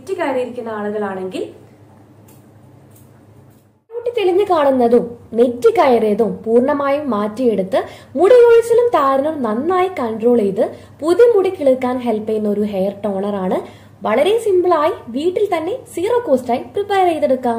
net കയറിയിരിക്കുന്ന ആളുകളാണെങ്കിൽ മുടി തെളിഞ്ഞു കാണുന്നതും നെറ്റ് കയറിയതും പൂർണ്ണമായും മാറ്റിയെടുത്ത് മുടി കൊഴിച്ചിലും താരനും നന്നായി കൺട്രോൾ ചെയ്ത് പുതിയ മുടി കിളിർക്കാൻ ഹെൽപ്പ് ചെയ്യുന്ന ഒരു ഹെയർ ടോണർ ആണ് വളരെ സിമ്പിളായി വീട്ടിൽ തന്നെ സീറോ കോസ്റ്റായി പ്രിപ്പയർ ചെയ്തെടുക്കാം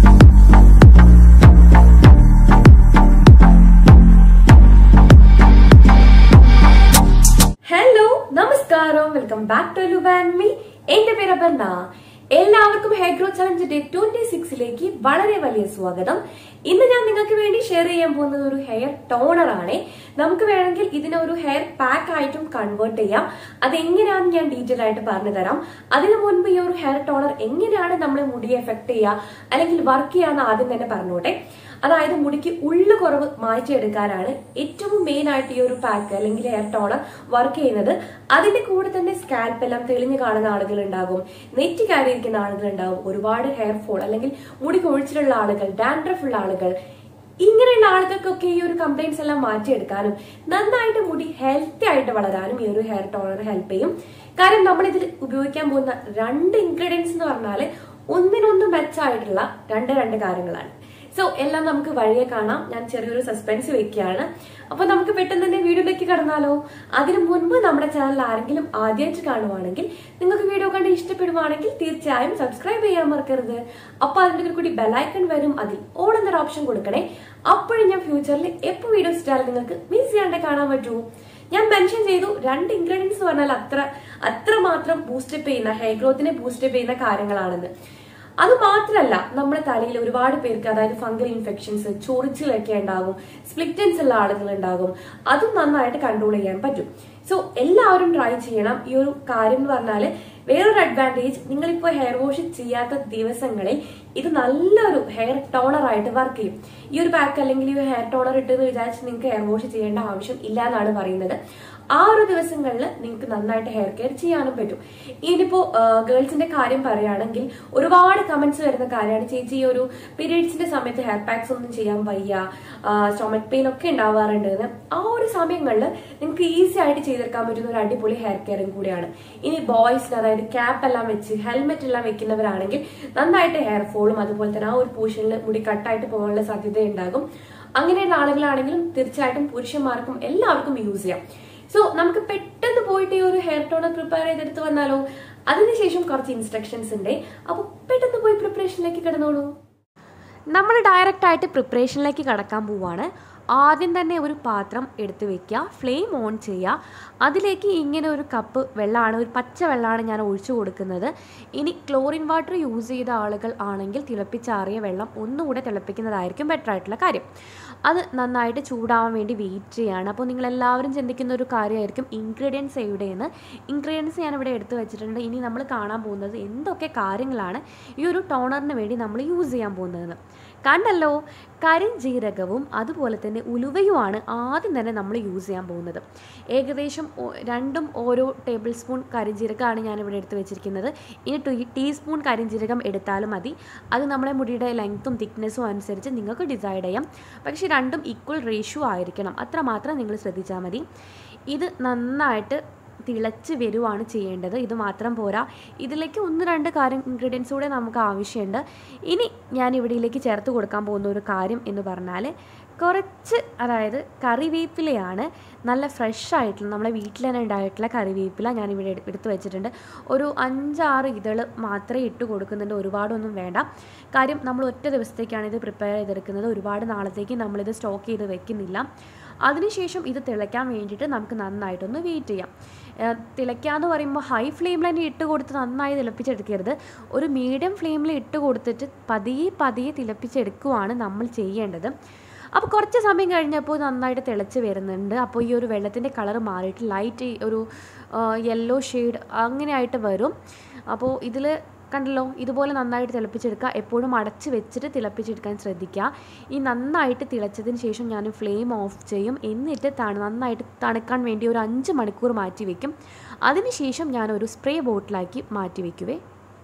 ഹലോ നമസ്കാരം വെൽക്കം ബാക്ക് ടു ലുബ ആൻഡ് മീ എന്റെ പേര് അപർണ എല്ലാവർക്കും hair growth challenge day twenty സിക്സിലേക്ക് വളരെ വലിയ സ്വാഗതം ഇന്ന് ഞാൻ നിങ്ങൾക്ക് വേണ്ടി ഷെയർ ചെയ്യാൻ പോകുന്നത് ഒരു ഹെയർ ടോണർ ആണ് നമുക്ക് വേണമെങ്കിൽ ഇതിനെ ഒരു ഹെയർ പാക്ക് ആയിട്ടും കൺവേർട്ട് ചെയ്യാം അതെങ്ങനെയാണെന്ന് ഞാൻ ഡീറ്റെയിൽ ആയിട്ട് പറഞ്ഞു തരാം അതിനു മുൻപ് ഈ ഒരു ഹെയർ ടോണർ എങ്ങനെയാണ് നമ്മളെ മുടിയെ എഫക്ട് ചെയ്യുക അല്ലെങ്കിൽ വർക്ക് ചെയ്യാന്ന് ആദ്യം തന്നെ പറഞ്ഞോട്ടെ അതായത് മുടിക്ക് ഉള്ളു കുറവ് മാറ്റിയെടുക്കാനാണ് ഏറ്റവും മെയിൻ ആയിട്ട് ഈ ഒരു പാക്ക് അല്ലെങ്കിൽ ഹെയർ ടോണർ വർക്ക് ചെയ്യുന്നത് അതിന്റെ കൂടെ തന്നെ സ്കാൽപ്പ് എല്ലാം തെളിഞ്ഞു കാണുന്ന ആളുകൾ ഉണ്ടാകും നെറ്റ് കയറിയിരിക്കുന്ന ആളുകൾ ഉണ്ടാകും ഒരുപാട് ഹെയർ ഫോൾ അല്ലെങ്കിൽ മുടി കൊഴിച്ചിലുള്ള ആളുകൾ ഡാൻഡ്രഫ് ഉള്ള ആളുകൾ ഇങ്ങനെയുള്ള ആളുകൾക്കൊക്കെ ഈ ഒരു കംപ്ലൈൻസ് എല്ലാം മാറ്റിയെടുക്കാനും നന്നായിട്ട് മുടി ഹെൽത്തി ആയിട്ട് വളരാനും ഈ ഒരു ഹെയർ ടോണർ ഹെൽപ്പ് ചെയ്യും കാരണം നമ്മൾ ഇതിൽ ഉപയോഗിക്കാൻ പോകുന്ന രണ്ട് ഇൻഗ്രീഡിയൻസ് എന്ന് പറഞ്ഞാൽ ഒന്നിനൊന്ന് മെച്ചായിട്ടുള്ള രണ്ട് രണ്ട് കാര്യങ്ങളാണ് സോ എല്ലാം നമുക്ക് വഴിയെ കാണാം ഞാൻ ചെറിയൊരു സസ്പെൻസ് വെക്കുകയാണ് അപ്പൊ നമുക്ക് പെട്ടെന്ന് തന്നെ വീഡിയോയിലേക്ക് കടന്നാലോ അതിനു മുൻപ് നമ്മുടെ ചാനൽ ആരെങ്കിലും ആദ്യമായിട്ട് കാണുവാണെങ്കിൽ നിങ്ങൾക്ക് വീഡിയോ കണ്ട് ഇഷ്ടപ്പെടുവാണെങ്കിൽ തീർച്ചയായും സബ്സ്ക്രൈബ് ചെയ്യാൻ മറക്കരുത് അപ്പൊ അതിന്റെ കൂടി ബെലൈക്കൺ വരും അതിൽ ഓൾ എന്നൊരു ഓപ്ഷൻ കൊടുക്കണേ അപ്പോഴും ഞാൻ ഫ്യൂച്ചറിൽ എപ്പോൾ വീഡിയോസ് ഇട്ടാലും നിങ്ങൾക്ക് മിസ് ചെയ്യാണ്ട് കാണാൻ പറ്റൂ ഞാൻ മെൻഷൻ ചെയ്തു രണ്ട് ഇൻഗ്രീഡിയൻസ് എന്ന് പറഞ്ഞാൽ അത്ര അത്രമാത്രം ബൂസ്റ്റപ്പ് ചെയ്യുന്ന ഹെയർ ഗ്രോത്തിനെ ബൂസ്റ്റപ്പ് ചെയ്യുന്ന കാര്യങ്ങളാണെന്ന് അത് മാത്രമല്ല നമ്മുടെ തലയിൽ ഒരുപാട് പേർക്ക് അതായത് ഫംഗൽ ഇൻഫെക്ഷൻസ് ചൊറിച്ചിലൊക്കെ ഉണ്ടാകും സ്പ്ലിറ്റൻസ് ഉള്ള ആളുകൾ ഉണ്ടാകും അതും നന്നായിട്ട് കൺട്രോൾ ചെയ്യാൻ പറ്റും സോ എല്ലാവരും ട്രൈ ചെയ്യണം ഈ ഒരു കാര്യം എന്ന് പറഞ്ഞാൽ വേറൊരു അഡ്വാൻറ്റേജ് നിങ്ങളിപ്പോൾ ഹെയർ വാഷ് ചെയ്യാത്ത ദിവസങ്ങളിൽ ഇത് നല്ലൊരു ഹെയർ ടോണർ ആയിട്ട് വർക്ക് ചെയ്യും ഈ ഒരു പാക്ക് അല്ലെങ്കിൽ ഈ ഒരു ഹെയർ ടോണർ ഇട്ടെന്ന് വിചാരിച്ച് നിങ്ങൾക്ക് ഹെയർ വാഷ് ചെയ്യേണ്ട ആവശ്യം ഇല്ല എന്നാണ് പറയുന്നത് ആ ഒരു ദിവസങ്ങളിൽ നിങ്ങൾക്ക് നന്നായിട്ട് ഹെയർ കെയർ ചെയ്യാനും പറ്റും ഇനിയിപ്പോ ഗേൾസിന്റെ കാര്യം പറയുകയാണെങ്കിൽ ഒരുപാട് കമന്റ്സ് വരുന്ന കാര്യമാണ് ചേച്ചി ഈ ഒരു പീരീഡ്സിന്റെ സമയത്ത് ഹെയർ പാക്സ് ഒന്നും ചെയ്യാൻ വയ്യ സ്റ്റൊമക് പെയിൻ ഒക്കെ ഉണ്ടാവാറുണ്ട് എന്ന് ആ ഒരു സമയങ്ങളിൽ നിങ്ങൾക്ക് ഈസി ആയിട്ട് ചെയ്തെടുക്കാൻ പറ്റുന്ന ഒരു അടിപൊളി ഹെയർ കെയറും കൂടിയാണ് ഇനി ബോയ്സിന് അതായത് ക്യാപ്പ് എല്ലാം വെച്ച് ഹെൽമെറ്റ് എല്ലാം വെക്കുന്നവരാണെങ്കിൽ നന്നായിട്ട് ഹെയർ ഫോളും അതുപോലെ തന്നെ ആ ഒരു പോർഷനിൽ മുടി കട്ടായിട്ട് പോകാനുള്ള സാധ്യത ഉണ്ടാകും അങ്ങനെയുള്ള ആളുകളാണെങ്കിലും തീർച്ചയായിട്ടും പുരുഷന്മാർക്കും എല്ലാവർക്കും യൂസ് ചെയ്യാം സോ നമുക്ക് പെട്ടെന്ന് പോയിട്ട് ഈ ഒരു ഹെയർ ടോണർ പ്രിപ്പയർ ചെയ്തെടുത്ത് വന്നാലോ അതിനുശേഷം കുറച്ച് ഇൻസ്ട്രക്ഷൻസ് ഉണ്ട് അപ്പൊ പെട്ടെന്ന് പോയി പ്രിപ്പറേഷനിലേക്ക് കിടന്നോളൂ നമ്മൾ ഡയറക്റ്റ് ആയിട്ട് പ്രിപ്പറേഷനിലേക്ക് കടക്കാൻ പോവാണ് ആദ്യം തന്നെ ഒരു പാത്രം എടുത്ത് വെക്കുക ഫ്ലെയിം ഓൺ ചെയ്യുക അതിലേക്ക് ഇങ്ങനെ ഒരു കപ്പ് വെള്ളമാണ് ഒരു പച്ച വെള്ളമാണ് ഞാൻ ഒഴിച്ചു കൊടുക്കുന്നത് ഇനി ക്ലോറിൻ വാട്ടർ യൂസ് ചെയ്ത ആളുകൾ ആണെങ്കിൽ തിളപ്പിച്ചാറിയ വെള്ളം ഒന്നുകൂടെ തിളപ്പിക്കുന്നതായിരിക്കും ബെറ്റർ ആയിട്ടുള്ള കാര്യം അത് നന്നായിട്ട് ചൂടാവാൻ വേണ്ടി വെയിറ്റ് ചെയ്യുകയാണ് അപ്പോൾ നിങ്ങൾ എല്ലാവരും ചിന്തിക്കുന്ന ഒരു കാര്യമായിരിക്കും ഇൻഗ്രീഡിയൻസ് എവിടെയെന്ന് ഇൻഗ്രീഡിയൻസ് ഞാൻ ഇവിടെ എടുത്ത് വെച്ചിട്ടുണ്ട് ഇനി നമ്മൾ കാണാൻ പോകുന്നത് എന്തൊക്കെ കാര്യങ്ങളാണ് ഈ ഒരു ടോണറിന് വേണ്ടി നമ്മൾ യൂസ് ചെയ്യാൻ പോകുന്നതെന്ന് കണ്ടല്ലോ കരിഞ്ജീരകവും അതുപോലെ തന്നെ ഉലുവയുമാണ് ആദ്യം തന്നെ നമ്മൾ യൂസ് ചെയ്യാൻ പോകുന്നത് ഏകദേശം ഒ- രണ്ടും ഓരോ ടേബിൾ സ്പൂൺ കരിഞ്ജീരകമാണ് ഞാൻ ഇവിടെ എടുത്ത് വെച്ചിരിക്കുന്നത് ഇനി ടീ ടീസ്പൂൺ കരിഞ്ജീരകം എടുത്താലും മതി അത് നമ്മുടെ മുടിയുടെ ലെങ്ത്തും തിക്നെസ്സും അനുസരിച്ച് നിങ്ങൾക്ക് ഡിസൈഡ് ചെയ്യാം പക്ഷേ രണ്ടും ഈക്വൽ റേഷ്യോ ആയിരിക്കണം അത്രമാത്രം നിങ്ങൾ ശ്രദ്ധിച്ചാൽ മതി ഇത് നന്നായിട്ട് തിളച്ച് വരുവാണ് ചെയ്യേണ്ടത് ഇത് മാത്രം പോരാ ഇതിലേക്ക് ഒന്ന് രണ്ട് കാര്യം ഇൻഗ്രീഡിയൻസ് കൂടെ നമുക്ക് ആവശ്യമുണ്ട് ഇനി ഞാൻ ഇവിടെയിലേക്ക് ചേർത്ത് കൊടുക്കാൻ പോകുന്ന ഒരു കാര്യം എന്ന് പറഞ്ഞാൽ കുറച്ച് അതായത് കറിവേപ്പിലയാണ് നല്ല ഫ്രഷ് ആയിട്ടുള്ള നമ്മുടെ വീട്ടിൽ തന്നെ ഉണ്ടായിട്ടുള്ള കറിവേപ്പില ഞാൻ ഇവിടെ എടു- എടുത്ത് വെച്ചിട്ടുണ്ട് ഒരു അഞ്ചാറ് ഇതൾ മാത്രമേ ഇട്ട് കൊടുക്കുന്നുണ്ട് ഒരുപാടൊന്നും വേണ്ട കാര്യം നമ്മൾ ഒറ്റ ദിവസത്തേക്കാണ് ഇത് പ്രിപ്പയർ ചെയ്തെടുക്കുന്നത് ഒരുപാട് നാളത്തേക്ക് നമ്മളിത് സ്റ്റോക്ക് ചെയ്ത് വെക്കുന്നില്ല അതിനുശേഷം ഇത് തിളയ്ക്കാൻ വേണ്ടിയിട്ട് നമുക്ക് നന്നായിട്ടൊന്ന് വെയിറ്റ് ചെയ്യാം ഏഹ് തിളയ്ക്കാന്ന് പറയുമ്പോൾ ഹൈ ഫ്ലെയിമിൽ തന്നെ ഇട്ട് കൊടുത്ത് നന്നായി തിളപ്പിച്ചെടുക്കരുത് ഒരു മീഡിയം ഫ്ലെയിമിൽ ഇട്ട് കൊടുത്തിട്ട് പതിയെ പതിയെ തിളപ്പിച്ചെടുക്കുവാണ് നമ്മൾ ചെയ്യേണ്ടത് അപ്പോൾ കുറച്ച് സമയം കഴിഞ്ഞപ്പോൾ നന്നായിട്ട് തിളച്ച് വരുന്നുണ്ട് അപ്പോൾ ഈ ഒരു വെള്ളത്തിൻ്റെ കളർ മാറിയിട്ട് ലൈറ്റ് ഒരു യെല്ലോ ഷെയ്ഡ് അങ്ങനെയായിട്ട് വരും അപ്പോൾ ഇതിൽ കണ്ടല്ലോ ഇതുപോലെ നന്നായിട്ട് തിളപ്പിച്ചെടുക്കുക എപ്പോഴും അടച്ച് വെച്ചിട്ട് തിളപ്പിച്ചെടുക്കാൻ ശ്രദ്ധിക്കുക ഈ നന്നായിട്ട് തിളച്ചതിന് ശേഷം ഞാൻ ഫ്ലെയിം ഓഫ് ചെയ്യും എന്നിട്ട് തണു നന്നായിട്ട് തണുക്കാൻ വേണ്ടി ഒരു അഞ്ച് മണിക്കൂർ മാറ്റി വയ്ക്കും അതിനുശേഷം ഞാൻ ഒരു സ്പ്രേ ബോട്ടിലാക്കി മാറ്റി വയ്ക്കുവേ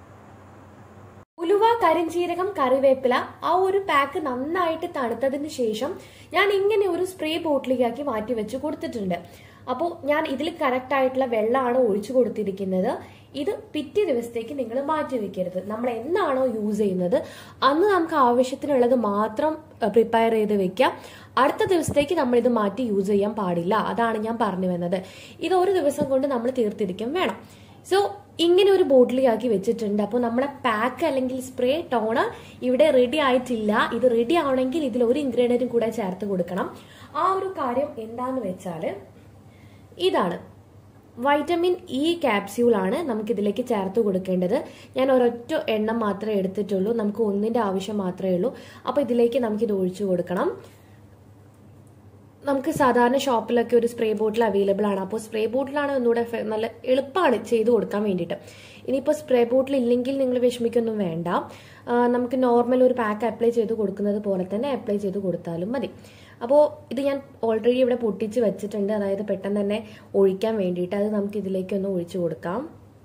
ഉലുവ കരിഞ്ചീരകം കറിവേപ്പില ആ ഒരു പാക്ക് നന്നായിട്ട് തണുത്തതിന് ശേഷം ഞാൻ ഇങ്ങനെ ഒരു സ്പ്രേ ബോട്ടിലേക്കാക്കി മാറ്റി വെച്ച് കൊടുത്തിട്ടുണ്ട് അപ്പോൾ ഞാൻ ഇതിൽ കറക്റ്റ് ആയിട്ടുള്ള വെള്ളമാണ് ഒഴിച്ചു കൊടുത്തിരിക്കുന്നത് ഇത് പിറ്റേ ദിവസത്തേക്ക് നിങ്ങൾ മാറ്റി വെക്കരുത് നമ്മൾ എന്നാണോ യൂസ് ചെയ്യുന്നത് അന്ന് നമുക്ക് ആവശ്യത്തിനുള്ളത് മാത്രം പ്രിപ്പയർ ചെയ്ത് വെക്കാം അടുത്ത ദിവസത്തേക്ക് നമ്മൾ ഇത് മാറ്റി യൂസ് ചെയ്യാൻ പാടില്ല അതാണ് ഞാൻ പറഞ്ഞു വന്നത് ഇത് ഒരു ദിവസം കൊണ്ട് നമ്മൾ തീർത്തിരിക്കും വേണം സോ ഇങ്ങനെ ഒരു ബോട്ടിലാക്കി വെച്ചിട്ടുണ്ട് അപ്പോൾ നമ്മുടെ പാക്ക് അല്ലെങ്കിൽ സ്പ്രേ ടോണർ ഇവിടെ റെഡി ആയിട്ടില്ല ഇത് റെഡി ആവണമെങ്കിൽ ഇതിൽ ഒരു ഇൻഗ്രീഡിയൻറ്റും കൂടെ ചേർത്ത് കൊടുക്കണം ആ ഒരു കാര്യം എന്താന്ന് വെച്ചാൽ ഇതാണ് വൈറ്റമിൻ ഇ ക്യാപ്സ്യൂളാണ് നമുക്ക് ഇതിലേക്ക് ചേർത്ത് കൊടുക്കേണ്ടത് ഞാൻ ഒരൊറ്റ എണ്ണം മാത്രമേ എടുത്തിട്ടുള്ളൂ നമുക്ക് ഒന്നിന്റെ ആവശ്യം മാത്രമേ ഉള്ളൂ അപ്പോൾ ഇതിലേക്ക് നമുക്ക് ഇത് ഒഴിച്ചു കൊടുക്കണം നമുക്ക് സാധാരണ ഷോപ്പിലൊക്കെ ഒരു സ്പ്രേ ബോട്ടിൽ അവൈലബിൾ ആണ് അപ്പോൾ സ്പ്രേ ബോട്ടിലാണ് ഒന്നുകൂടെ ഫെ- നല്ല എളുപ്പമാണ് ചെയ്ത് കൊടുക്കാൻ വേണ്ടിയിട്ട് ഇനിയിപ്പോൾ സ്പ്രേ ബോട്ടിൽ ഇല്ലെങ്കിൽ നിങ്ങൾ വിഷമിക്കൊന്നും വേണ്ട ആ, നമുക്ക് നോർമൽ ഒരു പാക്ക് അപ്ലൈ ചെയ്ത് കൊടുക്കുന്നത് പോലെ തന്നെ അപ്ലൈ ചെയ്ത് കൊടുത്താലും മതി അപ്പോൾ ഇത് ഞാൻ ഓൾറെഡി ഇവിടെ പൊട്ടിച്ച് വെച്ചിട്ടുണ്ട് അതായത് പെട്ടെന്ന് തന്നെ ഒഴിക്കാൻ വേണ്ടിയിട്ട് അത് നമുക്ക് ഇതിലേക്ക് ഒന്ന് ഒഴിച്ചു കൊടുക്കാം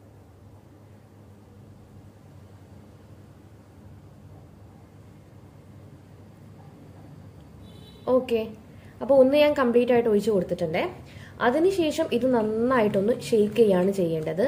ഓക്കെ അപ്പോൾ ഒന്ന് ഞാൻ കംപ്ലീറ്റ് ആയിട്ട് ഒഴിച്ചു കൊടുത്തിട്ടുണ്ട് അതിനുശേഷം ഇത് നന്നായിട്ടൊന്ന് ഷെയ്ക്ക് ചെയ്യാണ് ചെയ്യേണ്ടത്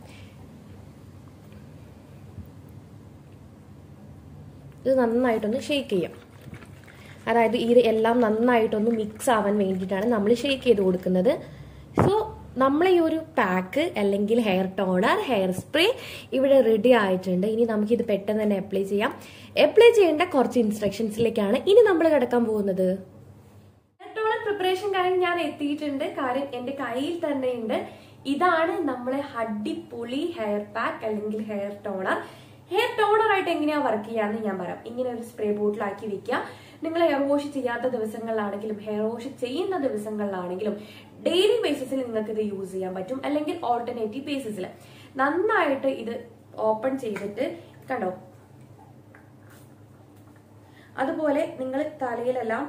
ഇത് നന്നായിട്ടൊന്ന് ഷെയ്ക്ക് ചെയ്യാം അതായത് ഇത് എല്ലാം നന്നായിട്ടൊന്ന് മിക്സ് ആവാൻ വേണ്ടിയിട്ടാണ് നമ്മൾ ഷെയ്ക്ക് ചെയ്ത് കൊടുക്കുന്നത് സോ നമ്മളെ ഈ ഒരു പാക്ക് അല്ലെങ്കിൽ ഹെയർ ടോണർ ഹെയർ സ്പ്രേ ഇവിടെ റെഡി ആയിട്ടുണ്ട് ഇനി നമുക്കിത് പെട്ടെന്ന് തന്നെ അപ്ലൈ ചെയ്യാം അപ്ലൈ ചെയ്യേണ്ട കുറച്ച് ഇൻസ്ട്രക്ഷൻസിലേക്കാണ് ഇനി നമ്മൾ കിടക്കാൻ പോകുന്നത് ടോണർ പ്രിപ്പറേഷൻ കഴിഞ്ഞ് ഞാൻ എത്തിയിട്ടുണ്ട് കാര്യം എന്റെ കയ്യിൽ തന്നെ ഉണ്ട് ഇതാണ് നമ്മളെ അടിപൊളി ഹെയർ പാക്ക് അല്ലെങ്കിൽ ഹെയർ ടോണർ ഹെയർ ടോണർ ആയിട്ട് എങ്ങനെയാ വർക്ക് ചെയ്യാന്ന് ഞാൻ പറയാം ഇങ്ങനെ ഒരു സ്പ്രേ ബോട്ടിലാക്കി വെക്കുക നിങ്ങൾ ഹെയർ വാഷ് ചെയ്യാത്ത ദിവസങ്ങളിലാണെങ്കിലും ഹെയർ വാഷ് ചെയ്യുന്ന ദിവസങ്ങളിലാണെങ്കിലും ഡെയിലി ബേസിസിൽ നിങ്ങൾക്ക് ഇത് യൂസ് ചെയ്യാൻ പറ്റും അല്ലെങ്കിൽ ഓൾട്ടർനേറ്റീവ് ബേസിസിൽ നന്നായിട്ട് ഇത് ഓപ്പൺ ചെയ്തിട്ട് കണ്ടോ അതുപോലെ നിങ്ങൾ തലയിലെല്ലാം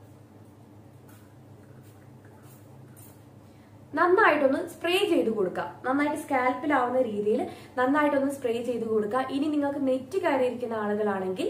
നന്നായിട്ടൊന്ന് സ്പ്രേ ചെയ്ത് കൊടുക്കുക നന്നായിട്ട് സ്കാൽപ്പിലാവുന്ന രീതിയിൽ നന്നായിട്ടൊന്ന് സ്പ്രേ ചെയ്ത് കൊടുക്കുക ഇനി നിങ്ങൾക്ക് നെറ്റ് കയറിയിരിക്കുന്ന ആളുകളാണെങ്കിൽ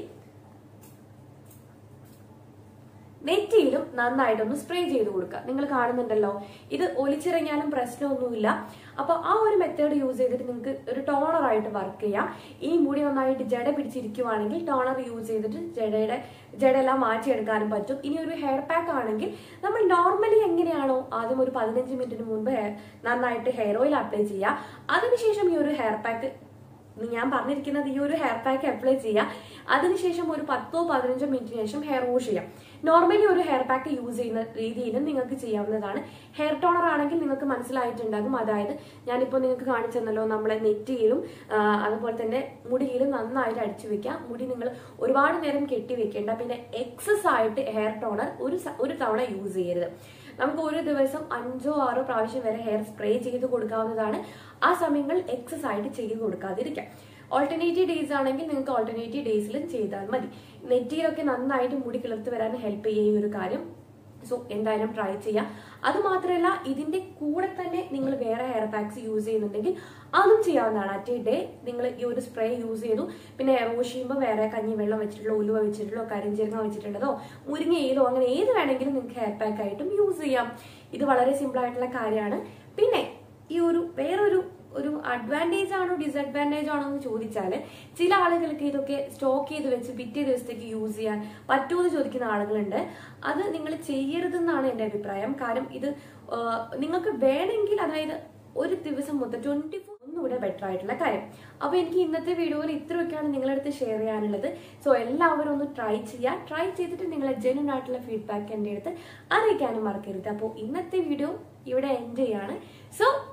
നെറ്റിയിലും നന്നായിട്ടൊന്ന് സ്പ്രേ ചെയ്ത് കൊടുക്കുക നിങ്ങൾ കാണുന്നുണ്ടല്ലോ ഇത് ഒലിച്ചിറങ്ങിയാലും പ്രശ്നമൊന്നുമില്ല അപ്പൊ ആ ഒരു മെത്തേഡ് യൂസ് ചെയ്തിട്ട് നിങ്ങൾക്ക് ഒരു ടോണർ ആയിട്ട് വർക്ക് ചെയ്യാം ഈ മുടി നന്നായിട്ട് ജട പിടിച്ചിരിക്കുവാണെങ്കിൽ ടോണർ യൂസ് ചെയ്തിട്ട് ജടയുടെ ജടയെല്ലാം മാറ്റിയെടുക്കാനും പറ്റും ഇനി ഒരു ഹെയർ പാക്ക് ആണെങ്കിൽ നമ്മൾ നോർമലി എങ്ങനെയാണോ ആദ്യം ഒരു പതിനഞ്ച് മിനിറ്റിന് മുൻപ് hair- നന്നായിട്ട് ഹെയർ ഓയിൽ അപ്ലൈ ചെയ്യുക അതിനുശേഷം ഈ ഒരു ഹെയർ പാക്ക് ഞാൻ പറഞ്ഞിരിക്കുന്നത് ഈ ഒരു ഹെയർ പാക്ക് അപ്ലൈ ചെയ്യുക അതിനുശേഷം ഒരു പത്തോ പതിനഞ്ചോ മിനിറ്റിന് ശേഷം ഹെയർ വാഷ് ചെയ്യാം നോർമലി ഒരു ഹെയർ പാക്ക് യൂസ് ചെയ്യുന്ന രീതിയിലും നിങ്ങൾക്ക് ചെയ്യാവുന്നതാണ് ഹെയർ ടോണർ ആണെങ്കിൽ നിങ്ങൾക്ക് മനസ്സിലായിട്ടുണ്ടാകും അതായത് ഞാനിപ്പോൾ നിങ്ങൾക്ക് കാണിച്ചു തന്നല്ലോ നമ്മളെ നെറ്റിയിലും ആ, അതുപോലെ തന്നെ മുടിയിലും നന്നായിട്ട് അടിച്ചു വെക്കാം മുടി നിങ്ങൾ ഒരുപാട് നേരം കെട്ടി വെക്കേണ്ട പിന്നെ എക്സസ് ആയിട്ട് ഹെയർ ടോണർ ഒരു സ- ഒരു തവണ യൂസ് ചെയ്യരുത് നമുക്ക് ഒരു ദിവസം അഞ്ചോ ആറോ പ്രാവശ്യം വരെ ഹെയർ സ്പ്രേ ചെയ്ത് കൊടുക്കാവുന്നതാണ് ആ സമയങ്ങൾ എക്സസ് ആയിട്ട് ചെയ്ത് കൊടുക്കാതിരിക്കാം ഓൾട്ടർനേറ്റീവ് ഡേയ്സ് ആണെങ്കിൽ നിങ്ങൾക്ക് ഓൾട്ടർനേറ്റീവ് ഡേയ്സിലും ചെയ്താൽ മതി നെറ്റിയിലൊക്കെ നന്നായിട്ട് മുടി കിളിർത്ത് വരാൻ ഹെൽപ്പ് ചെയ്യുന്ന ഈ ഒരു കാര്യം സോ എന്തായാലും ട്രൈ ചെയ്യാം അത് മാത്രമല്ല ഇതിന്റെ കൂടെ തന്നെ നിങ്ങൾ വേറെ ഹെയർ പാക്സ് യൂസ് ചെയ്യുന്നുണ്ടെങ്കിൽ അതും ചെയ്യാവുന്നതാണ് അറ്റ് എ ഡേ നിങ്ങൾ ഈ ഒരു സ്പ്രേ യൂസ് ചെയ്തു പിന്നെ ഹെയർ വാഷ് ചെയ്യുമ്പോൾ വേറെ കഞ്ഞി വെള്ളം വെച്ചിട്ടുള്ളോ ഉലുവ വെച്ചിട്ടുള്ളോ കരിഞ്ചീരങ്ങ വെച്ചിട്ടുള്ളതോ മുരിങ്ങയിലോ അങ്ങനെ ഏത് വേണമെങ്കിലും നിങ്ങൾക്ക് ഹെയർ പാക്ക് ആയിട്ടും യൂസ് ചെയ്യാം ഇത് വളരെ സിമ്പിൾ ആയിട്ടുള്ള കാര്യമാണ് പിന്നെ ഈ ഒരു വേറൊരു ഒരു അഡ്വാൻറ്റേജ് ആണോ ഡിസഡ്വാൻറ്റേജ് ആണോ എന്ന് ചോദിച്ചാൽ ചില ആളുകൾക്ക് ഇതൊക്കെ സ്റ്റോക്ക് ചെയ്ത് വെച്ച് പിറ്റേ ദിവസത്തേക്ക് യൂസ് ചെയ്യാൻ പറ്റുമോ എന്ന് ചോദിക്കുന്ന ആളുകളുണ്ട് അത് നിങ്ങൾ ചെയ്യരുതെന്നാണ് എൻ്റെ അഭിപ്രായം കാരണം ഇത് ആ, നിങ്ങൾക്ക് വേണമെങ്കിൽ അതായത് ഒരു ദിവസം മൊത്തം ട്വന്റി ഫോർ ഒന്നുകൂടെ ബെറ്റർ ആയിട്ടുള്ള കാര്യം അപ്പൊ എനിക്ക് ഇന്നത്തെ വീഡിയോയിൽ ഇത്രയൊക്കെയാണ് നിങ്ങളുടെ അടുത്ത് ഷെയർ ചെയ്യാനുള്ളത് സോ എല്ലാവരും ഒന്ന് ട്രൈ ചെയ്യുക ട്രൈ ചെയ്തിട്ട് നിങ്ങളെ ജെന്യൂൻ ആയിട്ടുള്ള ഫീഡ്ബാക്ക് എൻ്റെ അടുത്ത് അറിയിക്കാനും മറക്കരുത് അപ്പോൾ ഇന്നത്തെ വീഡിയോ ഇവിടെ എൻഡ് ചെയ്യാണ് സോ